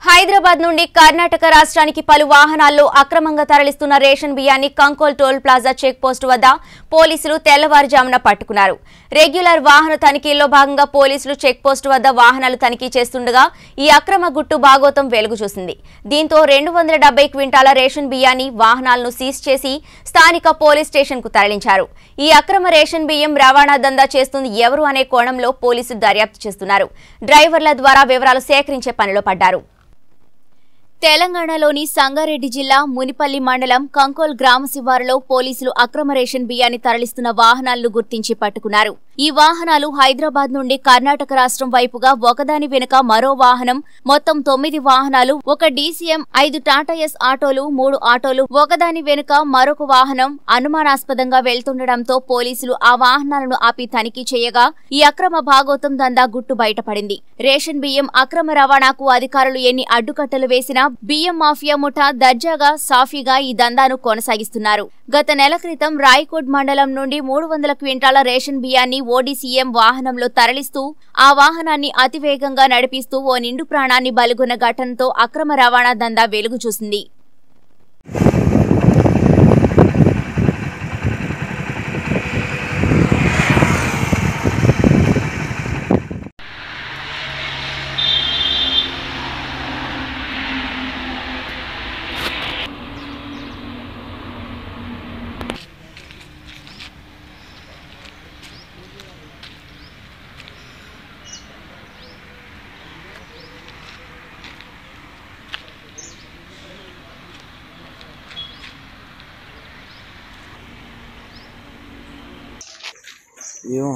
హైదరాబాద్ నుండి కర్ణాటక రాష్ట్రానికి పలు వాహనాల్లో అక్రమంగా తరలిస్తున్న రేషన్ బియ్యాన్ని Kankol toll plaza check post వద్ద పోలీసులు తెల్లవారుజామున పట్టుకున్నారు రెగ్యులర్ వాహన తనిఖీల్లో భాగంగా పోలీసులు చెక్ పోస్ట్ వద్ద వాహనాలు తనిఖీ చేస్తుండగా ఈ అక్రమ గుట్టు భాగోతం వెలుగు చూసింది దీంతో రెండు వందల డెబ్బై క్వింటాల రేషన్ బియ్యాన్ని వాహనాలను సీజ్ చేసి స్థానిక పోలీస్ స్టేషన్ కు తరలించారు ఈ అక్రమ రేషన్ బియ్యం రవాణా దందా చేస్తుంది ఎవరు అనే కోణంలో పోలీసులు దర్యాప్తు చేస్తున్నారు డ్రైవర్ల ద్వారా వివరాలు సేకరించే పనిలో పడ్డారు తెలంగాణలోని సంగారెడ్డి జిల్లా మునిపల్లి మండలం కంకోల్ గ్రామ శివారులో పోలీసులు అక్రమ రేషన్ బియ్యాన్ని తరలిస్తున్న వాహనాలను గుర్తించి పట్టుకున్నారు ఈ వాహనాలు హైదరాబాద్ నుండి కర్ణాటక రాష్ట్రం వైపుగా ఒకదాని వెనుక మరో వాహనం మొత్తం తొమ్మిది వాహనాలు ఒక డీసీఎం ఐదు టాటా ఎస్ ఆటోలు మూడు ఆటోలు ఒకదాని వెనుక మరొక వాహనం అనుమానాస్పదంగా వెళ్తుండటంతో పోలీసులు ఆ వాహనాలను ఆపి తనిఖీ చేయగా ఈ అక్రమ భాగోతం దందా గుట్టు బయటపడింది రేషన్ బియ్యం అక్రమ రవాణాకు అధికారులు ఎన్ని అడ్డుకట్టలు వేసినా బియ్యం మాఫియా ముఠా దర్జాగా సాఫీగా ఈ దందాను కొనసాగిస్తున్నారు గత నెల క్రితం రాయకోట్ మండలం నుండి మూడు వందల క్వింటాల రేషన్ బియ్యాన్ని ఓడీసీఎం వాహనంలో తరలిస్తూ ఆ వాహనాన్ని అతివేగంగా నడిపిస్తూ ఓ నిండు ప్రాణాన్ని బలిగొన్న ఘటనతో అక్రమ రవాణా దందా వెలుగు చూసింది ఏమో